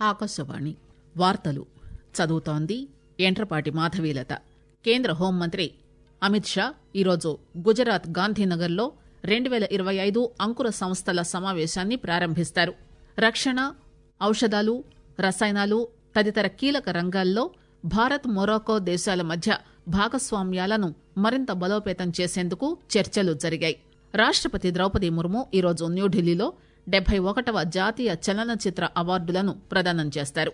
ఆకాశవాణి వార్తలు చదువుతోంది ఎంట్రపాటి మాధవీలత కేంద్ర హోంమంత్రి అమిత్ షా ఈరోజు గుజరాత్ గాంధీనగర్లో రెండు పేల ఇరవై ఐదు అంకుర సంస్థల సమావేశాన్ని ప్రారంభిస్తారు రక్షణ ఔషధాలు రసాయనాలు తదితర కీలక రంగాల్లో భారత్ మొరాకో దేశాల మధ్య భాగస్వామ్యాలను మరింత బలోపేతం చేసేందుకు చర్చలు జరిగాయి రాష్టపతి ద్రౌపది ముర్ము ఈరోజు న్యూఢిల్లీలో డెబ్బై ఒకటవ జాతీయ చలనచిత్ర అవార్డులను ప్రదానం చేస్తారు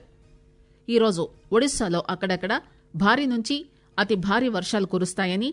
ఈరోజు ఒడిశాలో అక్కడక్కడ భారీ నుంచి అతి భారీ వర్షాలు కురుస్తాయని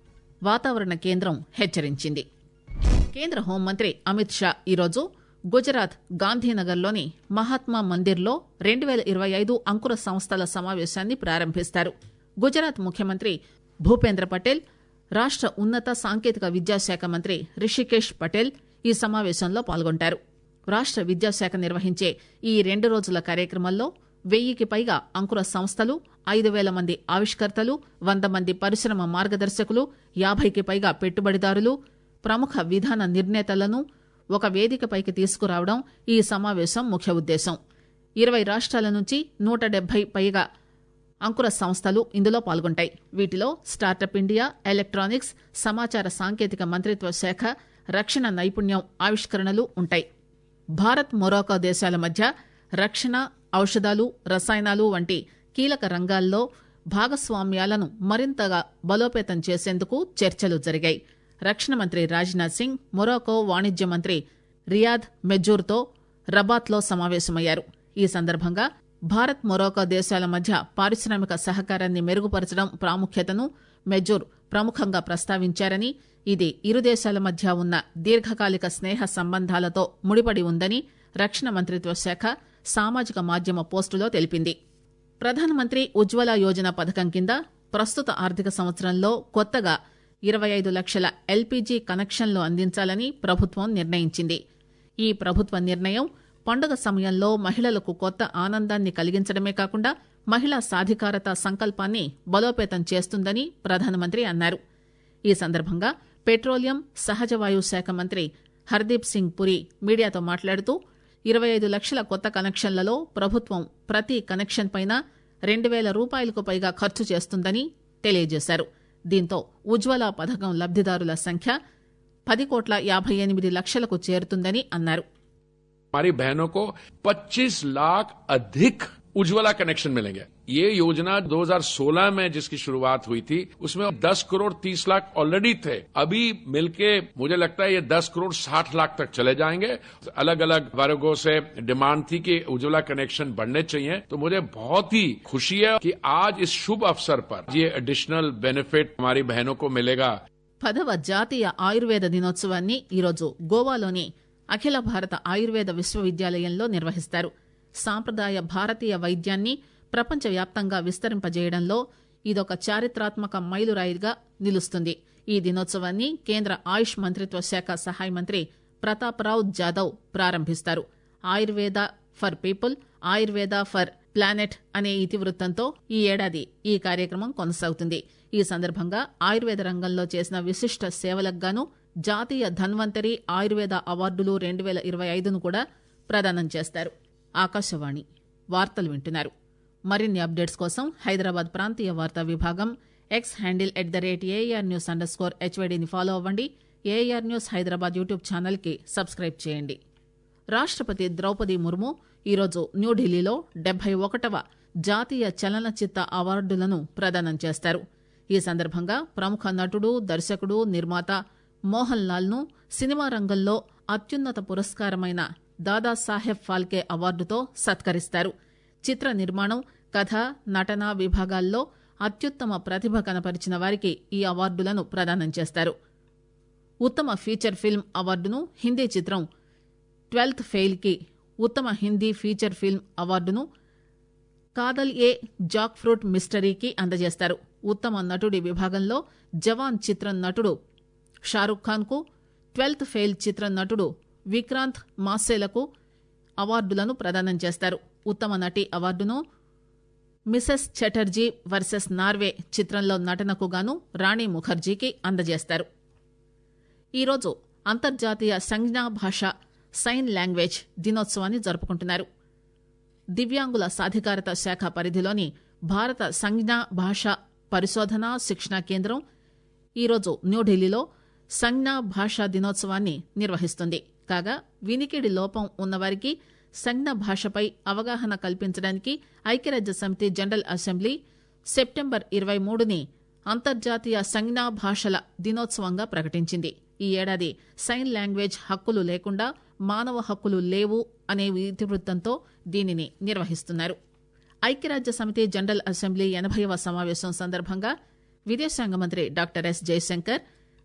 వాతావరణ కేంద్రం హెచ్చరించింది కేంద్ర హోంమంత్రి అమిత్ షా ఈరోజు గుజరాత్ గాంధీనగర్లోని మహాత్మా మందిర్లో రెండు పేల ఇరవై ఐదు అంకుర సంస్థల సమావేశాన్ని ప్రారంభిస్తారు గుజరాత్ ముఖ్యమంత్రి భూపేంద్ర పటేల్ రాష్ట ఉన్నత సాంకేతిక విద్యాశాఖ మంత్రి రిషికేష్ పటేల్ ఈ సమావేశంలో పాల్గొంటారు రాష్ట విద్యాశాఖ నిర్వహించే ఈ రెండు రోజుల కార్యక్రమంలో వెయ్యికి పైగా అంకుర సంస్థలు ఐదు పేల మంది ఆవిష్కర్తలు వంద మంది పరిశ్రమ మార్గదర్శకులు యాభైకి పైగా పెట్టుబడిదారులు ప్రముఖ విధాన నిర్ణేతలను ఒక వేదికపైకి తీసుకురావడం ఈ సమావేశం ముఖ్య ఉద్దేశం ఇరవై రాష్ట్రాల నుంచి నూట డెబ్బై పైగా అంకుర సంస్థలు ఇందులో పాల్గొంటాయి వీటిలో స్టార్టప్ ఇండియా ఎలక్ట్రానిక్స్ సమాచార సాంకేతిక మంత్రిత్వ శాఖ రక్షణ నైపుణ్యం ఆవిష్కరణలు ఉంటాయి భారత్ మొరాకో దేశాల మధ్య రక్షణ ఔషధాలు రసాయనాలు వంటి కీలక రంగాల్లో భాగస్వామ్యాలను మరింతగా బలోపేతం చేసేందుకు చర్చలు జరిగాయి రక్షణ మంత్రి రాజ్నాథ్ సింగ్ మొరాకో వాణిజ్య మంత్రి రియాద్ మెజూర్తో రబాత్లో సమావేశమయ్యారు ఈ సందర్భంగా భారత్ మొరాకో దేశాల మధ్య పారిశ్రామిక సహకారాన్ని మెరుగుపరచడం ప్రాముఖ్యతను మెజూర్ ప్రముఖంగా ప్రస్తావించారని ఇది ఇరు దేశాల మధ్య ఉన్న దీర్ఘకాలిక స్నేహ సంబంధాలతో ముడిపడి ఉందని రక్షణ మంత్రిత్వ శాఖ సామాజిక మాధ్యమ పోస్టులో తెలిపింది ప్రధానమంత్రి ఉజ్వల యోజన పథకం కింద ప్రస్తుత ఆర్థిక సంవత్సరంలో కొత్తగా ఇరవై ఐదు లక్షల ఎల్పీజీ కనెక్షన్లు అందించాలని ప్రభుత్వం నిర్ణయించింది ఈ ప్రభుత్వ నిర్ణయం పండుగ సమయంలో మహిళలకు కొత్త ఆనందాన్ని కలిగించడమే కాకుండా మహిళా సాధికారత సంకల్పాన్ని బలోపేతం చేస్తుందని ప్రధానమంత్రి అన్నారు ఈ సందర్భంగా పెట్రోలియం సహజవాయు శాఖ మంత్రి హర్దీప్ సింగ్ పురి మీడియాతో మాట్లాడుతూ ఇరవై ఐదు లక్షల కొత్త కనెక్షన్లలో ప్రభుత్వం ప్రతి కనెక్షన్ పైన రెండు వేల రూపాయలకు పైగా ఖర్చు చేస్తుందని తెలియజేశారు దీంతో ఉజ్వల పథకం లబ్దిదారుల సంఖ్య పది కోట్ల యాభై ఎనిమిది లక్షలకు చేరుతుందని అన్నారు हमारी बहनों को 25 लाख अधिक उज्ज्वला कनेक्शन मिलेंगे ये योजना 2016 में जिसकी शुरुआत हुई थी उसमें 10 करोड़ 30 लाख ऑलरेडी थे अभी मिलके मुझे लगता है ये 10 करोड़ 60 लाख तक चले जाएंगे अलग अलग वर्गों से डिमांड थी कि उज्ज्वला कनेक्शन बढ़ने चाहिए तो मुझे बहुत ही खुशी है कि आज इस शुभ अवसर पर ये एडिशनल बेनिफिट हमारी बहनों को मिलेगा పదవ జాతీయ ఆయుర్వేద దినోత్సవాన్ని ఈరోజు గోవాలోని అఖిల భారత ఆయుర్వేద విశ్వవిద్యాలయంలో నిర్వహిస్తారు సాంప్రదాయ భారతీయ వైద్యాన్ని ప్రపంచవ్యాప్తంగా విస్తరింపజేయడంలో ఇదొక చారిత్రాత్మక మైలురాయిగా నిలుస్తుంది ఈ దినోత్సవాన్ని కేంద్ర ఆయుష్ మంత్రిత్వ శాఖ సహాయ మంత్రి ప్రతాప్రావ్ జాదవ్ ప్రారంభిస్తారు Ayurveda for people Ayurveda for planet అనే ఇతివృత్తంతో ఈ ఏడాది ఈ కార్యక్రమం కొనసాగుతుంది ఈ సందర్భంగా ఆయుర్వేద రంగంలో చేసిన విశిష్ట సేవలకు గాను జాతీయ ధన్వంతరి ఆయుర్వేద అవార్డులు రెండు వేల ఇరవై ఐదును కూడా ప్రదానం చేస్తారు ఆకాశవాణి వార్తలు వింటున్నారు మరిన్ని అప్డేట్స్ కోసం హైదరాబాద్ ప్రాంతీయ వార్తా విభాగం X handle at the rate AR news underscore స్కోర్ హెచ్వైడీని ఫాలో అవ్వండి ఏఆర్ న్యూస్ హైదరాబాద్ యూట్యూబ్ ఛానల్కి సబ్స్క్రైబ్ చేయండి రాష్టపతి ద్రౌపది ముర్ము ఈరోజు న్యూఢిల్లీలో డెబ్బై ఒకటవ జాతీయ చలనచిత్ర అవార్డులను ప్రదానం చేస్తారు ఈ సందర్భంగా ప్రముఖ నటుడు దర్శకుడు నిర్మాత మోహన్ లాల్ ను సినిమా రంగంలో అత్యున్నత పురస్కారమైన దాదాసాహెబ్ ఫాల్కే అవార్డుతో సత్కరిస్తారు చిత్ర నిర్మాణం కథ నటన విభాగాల్లో అత్యుత్తమ ప్రతిభ కనపరిచిన వారికి ఈ అవార్డులను ప్రదానం చేస్తారు ఉత్తమ ఫీచర్ ఫిల్మ్ అవార్డును హిందీ చిత్రం ట్వెల్త్ ఫెయిల్ కి ఉత్తమ హిందీ ఫీచర్ ఫిల్మ్ అవార్డును కాదల్ ఏ జాక్ ఫ్రూట్ మిస్టరీకి అందజేస్తారు ఉత్తమ నటుడి విభాగంలో జవాన్ చిత్రం నటుడు షారుఖ్ ఖాన్ కు ట్వెల్త్ ఫెయిల్ చిత్ర నటుడు విక్రాంత్ మాసేలకు అవార్డులను ప్రదానం చేస్తారు ఉత్తమ నటి అవార్డును మిసెస్ చటర్జీ వర్సెస్ నార్వే చిత్రంలో నటనకు గాను రాణి ముఖర్జీకి అందజేస్తారు ఈరోజు అంతర్జాతీయ సంజ్ఞా భాష సైన్ లాంగ్వేజ్ దినోత్సవాన్ని జరుపుకుంటున్నారు దివ్యాంగుల సాధికారత శాఖ పరిధిలోని భారత సంజ్ఞా భాష పరిశోధన శిక్షణ కేంద్రం ఈరోజు న్యూఢిల్లీలో సంజ్ఞా భాషా దినోత్సవాన్ని నిర్వహిస్తుంది కాగా వినికిడి లోపం ఉన్నవారికి సంజ్ఞ భాషపై అవగాహన కల్పించడానికి ఐక్యరాజ్య సమితి జనరల్ అసెంబ్లీ సెప్టెంబర్ ఇరవై మూడుని అంతర్జాతీయ సంజ్ఞా భాషల దినోత్సవంగా ప్రకటించింది ఈ ఏడాది సైన్ లాంగ్వేజ్ హక్కులు లేకుండా మానవ హక్కులు లేవు అనే ఇతివృత్తంతో దీనిని నిర్వహిస్తున్నారు ఐక్యరాజ్య సమితి జనరల్ అసెంబ్లీ ఎనభైవ సమావేశం సందర్భంగా విదేశాంగ మంత్రి డాక్టర్ ఎస్ జయశంకర్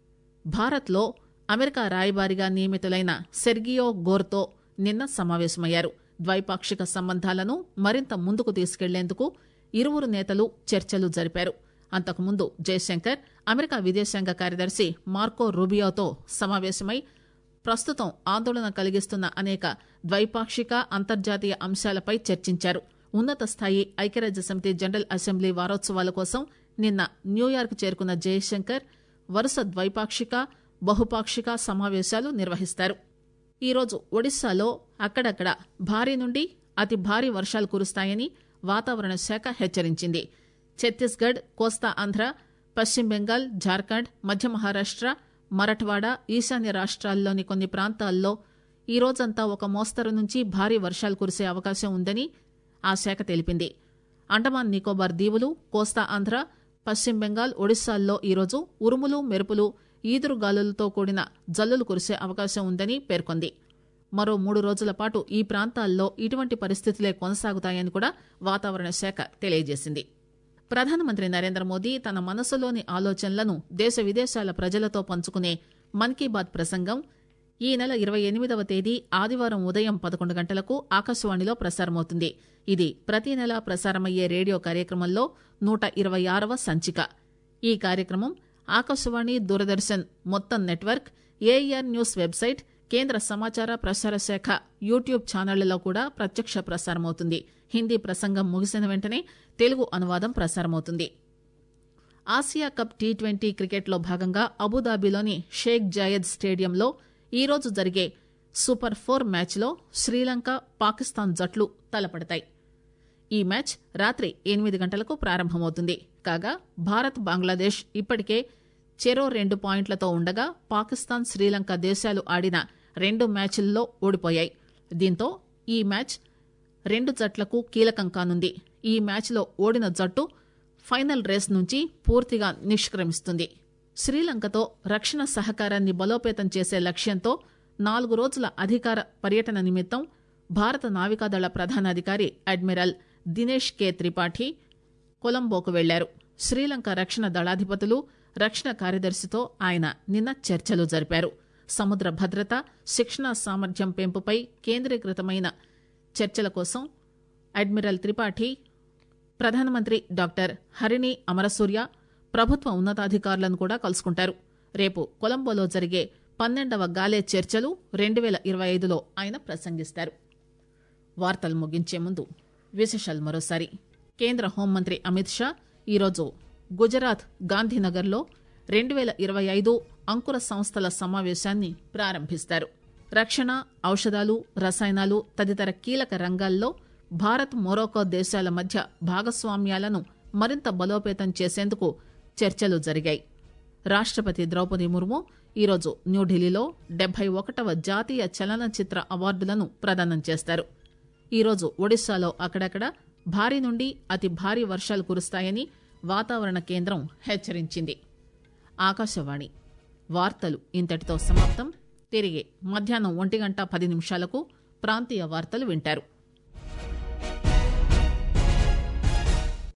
భారత్లో అమెరికా రాయబారిగా నియమితులైన సెర్గియో గోర్తో నిన్న సమావేశమయ్యారు ద్వైపాక్షిక సంబంధాలను మరింత ముందుకు తీసుకెళ్లేందుకు ఇరువురు నేతలు చర్చలు జరిపారు అంతకుముందు జయశంకర్ అమెరికా విదేశాంగ కార్యదర్శి మార్కో రూబియోతో సమావేశమై ప్రస్తుతం ఆందోళన కలిగిస్తున్న అనేక ద్వైపాక్షిక అంతర్జాతీయ అంశాలపై చర్చించారు ఉన్నత స్థాయి ఐక్యరాజ్య సమితి జనరల్ అసెంబ్లీ వారోత్సవాల కోసం నిన్న న్యూయార్క్ చేరుకున్న జయశంకర్ వరుస ద్వైపాక్షిక బహుపాక్షిక సమావేశాలు నిర్వహిస్తారు ఈరోజు ఒడిశాలో అక్కడక్కడ భారీ నుండి అతి భారీ వర్షాలు కురుస్తాయని వాతావరణ శాఖ హెచ్చరించింది ఛత్తీస్గఢ్ కోస్తా ఆంధ్ర పశ్చిమ బెంగాల్ జార్ఖండ్ మధ్య మహారాష్ట మరఠ్వాడ ఈశాన్య రాష్ట్రాల్లోని కొన్ని ప్రాంతాల్లో ఈ రోజంతా ఒక మోస్తరు నుంచి భారీ వర్షాలు కురిసే అవకాశం ఉందని ఆ శాఖ తెలిపింది అండమాన్ నికోబార్ దీవులు కోస్తా ఆంధ్ర పశ్చిమ బెంగాల్ ఒడిశాల్లో ఈరోజు ఉరుములు మెరుపులు ఈదురుగాలులతో కూడిన జల్లులు కురిసే అవకాశం ఉందని పేర్కొంది మరో మూడు రోజుల పాటు ఈ ప్రాంతాల్లో ఇటువంటి పరిస్థితులే కొనసాగుతాయని కూడా వాతావరణ శాఖ తెలియజేసింది ప్రధానమంత్రి నరేంద్ర మోదీ తన మనసులోని ఆలోచనలను దేశ విదేశాల ప్రజలతో పంచుకునే మన్ కీ బాత్ ప్రసంగం ఈ నెల ఇరవై ఎనిమిదవ తేదీ ఆదివారం ఉదయం పదకొండు గంటలకు ఆకాశవాణిలో ప్రసారమవుతుంది ఇది ప్రతి నెల ప్రసారమయ్యే రేడియో కార్యక్రమంలో నూట ఇరవై ఆరవ సంచిక ఈ కార్యక్రమం ఆకాశవాణి దూరదర్శన్ మొత్తం నెట్వర్క్ ఏఆర్ న్యూస్ వెబ్సైట్ కేంద్ర సమాచార ప్రసార శాఖ యూట్యూబ్ ఛానళ్లలో కూడా ప్రత్యక్ష ప్రసారమవుతుంది హిందీ ప్రసంగం ముగిసిన వెంటనే తెలుగు అనువాదం ప్రసారమవుతుంది ఆసియా కప్ టీ ట్వంటీ క్రికెట్లో భాగంగా అబుదాబిలోని షేక్ జాయద్ స్టేడియంలో ఈరోజు జరిగే సూపర్ ఫోర్ మ్యాచ్లో శ్రీలంక పాకిస్తాన్ జట్లు తలపడతాయి ఈ మ్యాచ్ రాత్రి ఎనిమిది గంటలకు ప్రారంభమవుతుంది కాగా భారత్ బంగ్లాదేశ్ ఇప్పటికే చెరో రెండు పాయింట్లతో ఉండగా పాకిస్తాన్ శ్రీలంక దేశాలు ఆడిన రెండు మ్యాచ్ల్లో ఓడిపోయాయి దీంతో ఈ మ్యాచ్ రెండు జట్లకు కీలకం కానుంది ఈ మ్యాచ్లో ఓడిన జట్టు ఫైనల్ రేస్ నుంచి పూర్తిగా నిష్క్రమిస్తుంది శ్రీలంకతో రక్షణ సహకారాన్ని బలోపేతం చేసే లక్ష్యంతో నాలుగు రోజుల అధికార పర్యటన నిమిత్తం భారత నావికాదళ ప్రధానాధికారి అడ్మిరల్ దినేష్ కే త్రిపాఠి కొలంబోకు వెళ్లారు శ్రీలంక రక్షణ దళాధిపతులు రక్షణ కార్యదర్శితో ఆయన నిన్న చర్చలు జరిపారు సముద్ర భద్రత శిక్షణ సామర్థ్యం పెంపుపై కేంద్రీకృతమైన చర్చల కోసం అడ్మిరల్ త్రిపాఠి ప్రధానమంత్రి డాక్టర్ హరిణి అమరసూర్య ప్రభుత్వ ఉన్నతాధికారులను కూడా కలుసుకుంటారు రేపు కొలంబోలో జరిగే పన్నెండవ గాలే చర్చలు రెండు వేల ఇరవై ఐదులో ఆయన ప్రసంగిస్తారు వార్తలు ముగించే ముందు విశేషాలు మరోసారి కేంద్ర హోంమంత్రి అమిత్ షా ఈరోజు గుజరాత్ గాంధీనగర్లో రెండు వేల ఇరవై ఐదు అంకుర సంస్థల సమావేశాన్ని ప్రారంభిస్తారు రక్షణ ఔషధాలు రసాయనాలు తదితర కీలక రంగాల్లో భారత్ మొరోకో దేశాల మధ్య భాగస్వామ్యాలను మరింత బలోపేతం చేసేందుకు చర్చలు జరిగాయి రాష్టపతి ద్రౌపది ముర్ము ఈరోజు న్యూఢిల్లీలో డెబ్బై ఒకటవ జాతీయ చలనచిత్ర అవార్డులను ప్రదానం చేస్తారు ఈరోజు ఒడిశాలో అక్కడక్కడ భారీ నుండి అతి భారీ వర్షాలు కురుస్తాయని వాతావరణ కేంద్రం హెచ్చరించింది ఆకాశవాణి వార్తలు ఇంతటితో సమాప్తం తిరిగి మధ్యాహ్నం ఒంటి గంట పది నిమిషాలకు ప్రాంతీయ వార్తలు వింటారు